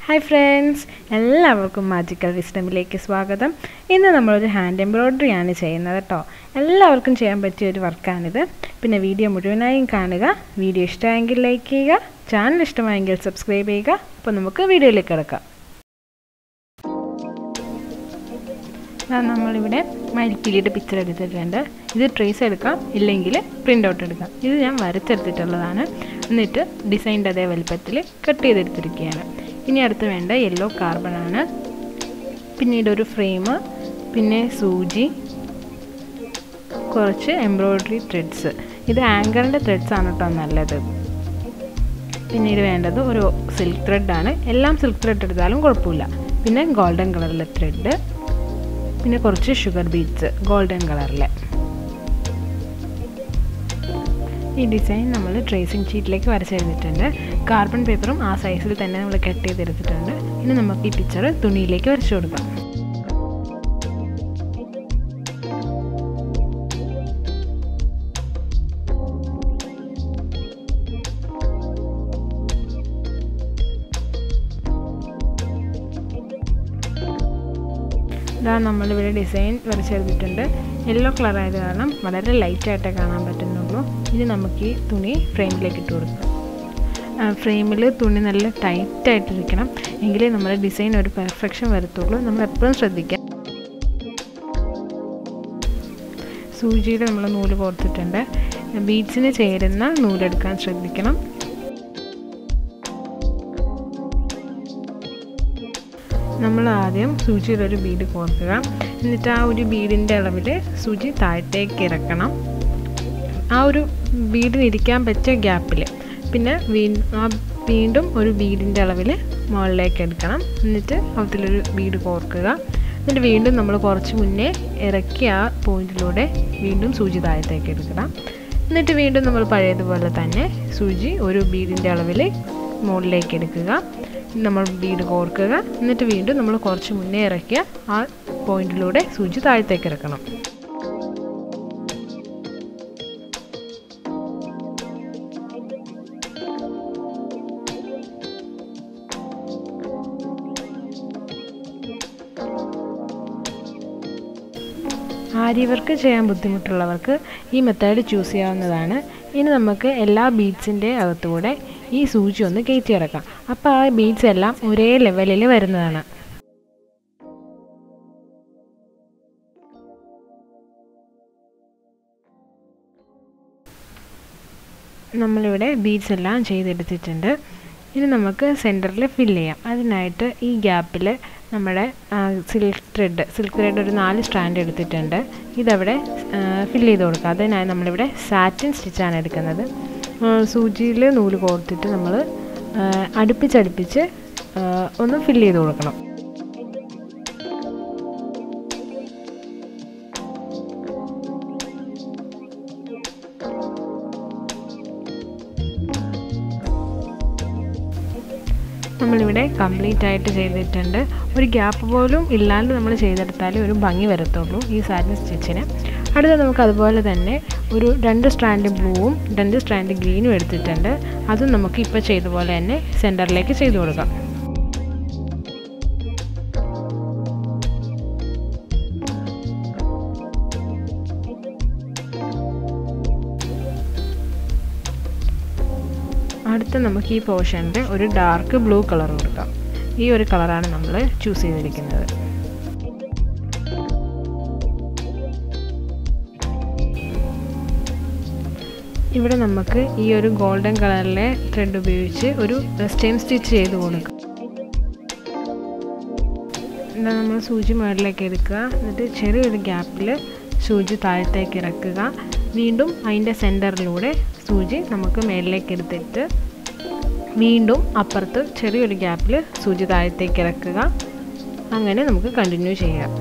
hi friends എല്ലാവർക്കും magical വിസ്ഡമിലേക്ക് സ്വാഗതം ഇന്ന് നമ്മളൊരു ഹാൻഡ് എംബ്രോയ്ഡറി ആണ് ചെയ്യുന്നത് കേട്ടോ എല്ലാവർക്കും ചെയ്യാൻ പറ്റിയ ഒരു വർക്കാണിത് പിന്നെ വീഡിയോ മുഴുവനായും കാണുക വീഡിയോ ഇഷ്ടമായെങ്കിൽ ലൈക്ക് ചെയ്യുക ചാനൽ ഇഷ്ടമായെങ്കിൽ സബ്സ്ക്രൈബ് ചെയ്യുക അപ്പോൾ നമുക്ക് വീഡിയോയിലേക്ക് കിടക്കാം നമ്മളിവിടെ മയിൽക്കിളിയുടെ പിക്ചർ എടുത്തിട്ടുണ്ട് ഇത് ട്രേസ് എടുക്കാം ഇല്ലെങ്കിൽ പ്രിൻ്റ് ഔട്ട് എടുക്കാം ഇത് ഞാൻ വരച്ചെടുത്തിട്ടുള്ളതാണ് എന്നിട്ട് ഡിസൈൻ്റെ അതേ വലുപ്പത്തിൽ കട്ട് ചെയ്തെടുത്തിരിക്കുകയാണ് ഇനി അടുത്ത് വേണ്ട യെല്ലോ കാർബൺ ആണ് പിന്നീട് ഒരു ഫ്രെയിം പിന്നെ സൂചി കുറച്ച് എംബ്രോയ്ഡറി ത്രെഡ്സ് ഇത് ആങ്കറിൻ്റെ ത്രെഡ്സ് ആണ് കേട്ടോ നല്ലത് പിന്നീട് വേണ്ടത് ഒരു സിൽക്ക് ത്രെഡാണ് എല്ലാം സിൽക്ക് ത്രെഡ് എടുത്താലും കുഴപ്പമില്ല പിന്നെ ഗോൾഡൻ കളറിലെ ത്രെഡ് പിന്നെ കുറച്ച് ഷുഗർ ബീറ്റ്സ് ഗോൾഡൻ കളറിലെ ഈ ഡിസൈൻ നമ്മൾ ട്രേസിങ് ഷീറ്റിലേക്ക് വരച്ചെടുത്തിട്ടുണ്ട് കാർബൺ പേപ്പറും ആ സൈസിൽ തന്നെ നമ്മൾ കട്ട് ചെയ്തെടുത്തിട്ടുണ്ട് ഇനി നമുക്ക് ഈ പിക്ചർ തുണിയിലേക്ക് വരച്ചു കൊടുക്കാം ഇതാ നമ്മളിവിടെ ഡിസൈൻ വരച്ചെടുത്തിട്ടുണ്ട് യെല്ലോ കളർ ആയത് കാരണം വളരെ ലൈറ്റായിട്ടേ കാണാൻ പറ്റുന്നുള്ളൂ ഇനി നമുക്ക് ഈ തുണി ഫ്രെയിമിലേക്ക് ഇട്ട് കൊടുക്കാം ഫ്രെയിമിൽ തുണി നല്ല ടൈറ്റായിട്ടിരിക്കണം എങ്കിലേ നമ്മുടെ ഡിസൈൻ ഒരു പെർഫെക്ഷൻ വരത്തുള്ളൂ നമ്മൾ എപ്പോഴും ശ്രദ്ധിക്കാം സൂചിയിൽ നമ്മൾ നൂല് കോർത്തിട്ടുണ്ട് ബീഡ്സിന് ചേരുന്ന നൂലെടുക്കാൻ ശ്രദ്ധിക്കണം നമ്മൾ ആദ്യം സൂചിയിലൊരു ബീഡ് കോർക്കുക എന്നിട്ട് ആ ഒരു ബീഡിൻ്റെ അളവിൽ സൂചി താഴത്തേക്ക് ഇറക്കണം ആ ഒരു ബീഡിന് ഇരിക്കാൻ പറ്റിയ ഗ്യാപ്പിൽ പിന്നെ വീ ആ വീണ്ടും ഒരു ബീഡിൻ്റെ അളവിൽ മുകളിലേക്ക് എടുക്കണം എന്നിട്ട് അതിലൊരു ബീഡ് കോർക്കുക എന്നിട്ട് വീണ്ടും നമ്മൾ കുറച്ച് മുന്നേ ഇറക്കിയ ആ പോയിന്റിലൂടെ വീണ്ടും സൂചി താഴത്തേക്ക് എടുക്കണം എന്നിട്ട് വീണ്ടും നമ്മൾ പഴയതുപോലെ തന്നെ സൂചി ഒരു ബീഡിൻ്റെ അളവിൽ മുകളിലേക്ക് എടുക്കുക നമ്മൾ ബീഡ് കോർക്കുക എന്നിട്ട് വീണ്ടും നമ്മൾ കുറച്ച് മുന്നേ ഇറക്കിയ ആ പോയിന്റിലൂടെ സൂചി താഴത്തേക്ക് ഇറക്കണം ആര്യവർക്ക് ചെയ്യാൻ ബുദ്ധിമുട്ടുള്ളവർക്ക് ഈ മെത്തേഡ് ചൂസ് ചെയ്യാവുന്നതാണ് ഇനി നമുക്ക് എല്ലാ ബീഡ്സിൻ്റെ അകത്തുകൂടെ ഈ സൂചി ഒന്ന് കയറ്റി ഇറക്കാം അപ്പോൾ ആ ബീഡ്സ് എല്ലാം ഒരേ ലെവലിൽ വരുന്നതാണ് നമ്മളിവിടെ ബീഡ്സ് എല്ലാം ചെയ്തെടുത്തിട്ടുണ്ട് ഇനി നമുക്ക് സെൻറ്ററിൽ ഫില്ല് ചെയ്യാം അതിനായിട്ട് ഈ ഗ്യാപ്പിൽ നമ്മുടെ സിൽക്ക് ത്രെഡ് സിൽക്ക് ത്രെഡ് ഒരു നാല് സ്റ്റാൻഡ് എടുത്തിട്ടുണ്ട് ഇതവിടെ ഫില്ല് ചെയ്ത് കൊടുക്കുക അതിനായി നമ്മളിവിടെ സാറ്റിൻ സ്റ്റിച്ചാണ് എടുക്കുന്നത് സൂചിയിൽ നൂല് കോർത്തിട്ട് നമ്മൾ അടുപ്പിച്ചടുപ്പിച്ച് ഒന്ന് ഫില്ല് ചെയ്ത് കൊടുക്കണം നമ്മളിവിടെ കംപ്ലീറ്റ് ആയിട്ട് ചെയ്തിട്ടുണ്ട് ഒരു ഗ്യാപ്പ് പോലും ഇല്ലാണ്ട് നമ്മൾ ചെയ്തെടുത്താലേ ഒരു ഭംഗി വരത്തുള്ളൂ ഈ സാരിൻ സ്റ്റിച്ചിന് അടുത്ത നമുക്ക് അതുപോലെ തന്നെ ഒരു രണ്ട് സ്ട്രാൻഡ് ബ്ലൂവും രണ്ട് സ്ട്രാൻഡ് ഗ്രീനും എടുത്തിട്ടുണ്ട് അതും നമുക്ക് ഇപ്പോൾ ചെയ്ത പോലെ തന്നെ സെൻറ്ററിലേക്ക് ചെയ്തു കൊടുക്കാം അടുത്ത നമുക്ക് ഈ പോർഷനിൽ ഒരു ഡാർക്ക് ബ്ലൂ കളർ കൊടുക്കാം ഈ ഒരു കളറാണ് നമ്മൾ ചൂസ് ചെയ്തിരിക്കുന്നത് ഇവിടെ നമുക്ക് ഈ ഒരു ഗോൾഡൻ കളറിലെ ത്രെഡ് ഉപയോഗിച്ച് ഒരു സ്റ്റെം സ്റ്റിച്ച് ചെയ്ത് കൊടുക്കാം എന്താ നമ്മൾ സൂചി മുകളിലേക്ക് എടുക്കുക എന്നിട്ട് ചെറിയൊരു ഗ്യാപ്പിൽ സൂചി താഴത്തേക്ക് ഇറക്കുക വീണ്ടും അതിൻ്റെ സെൻറ്ററിലൂടെ സൂചി നമുക്ക് മേളിലേക്ക് എടുത്തിട്ട് വീണ്ടും അപ്പുറത്ത് ചെറിയൊരു ഗ്യാപ്പിൽ സൂചി താഴത്തേക്ക് ഇറക്കുക അങ്ങനെ നമുക്ക് കണ്ടിന്യൂ ചെയ്യാം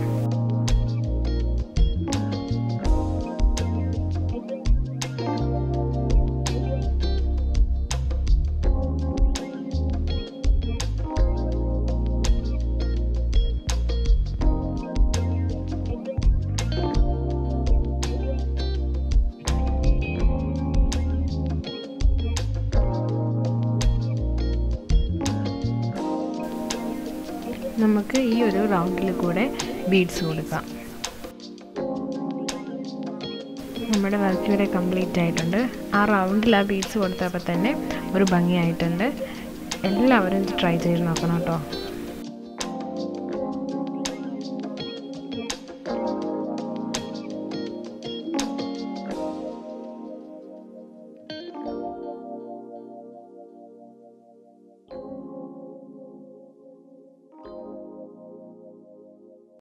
നമുക്ക് ഈ ഒരു റൗണ്ടിൽ കൂടെ ബീഡ്സ് കൊടുക്കാം നമ്മുടെ വർക്ക് ഇവിടെ കംപ്ലീറ്റ് ആയിട്ടുണ്ട് ആ റൗണ്ടിൽ ആ ബീഡ്സ് കൊടുത്തപ്പോൾ തന്നെ ഒരു ഭംഗിയായിട്ടുണ്ട് എല്ലാവരും ഇത് ട്രൈ ചെയ്ത് നോക്കണം കേട്ടോ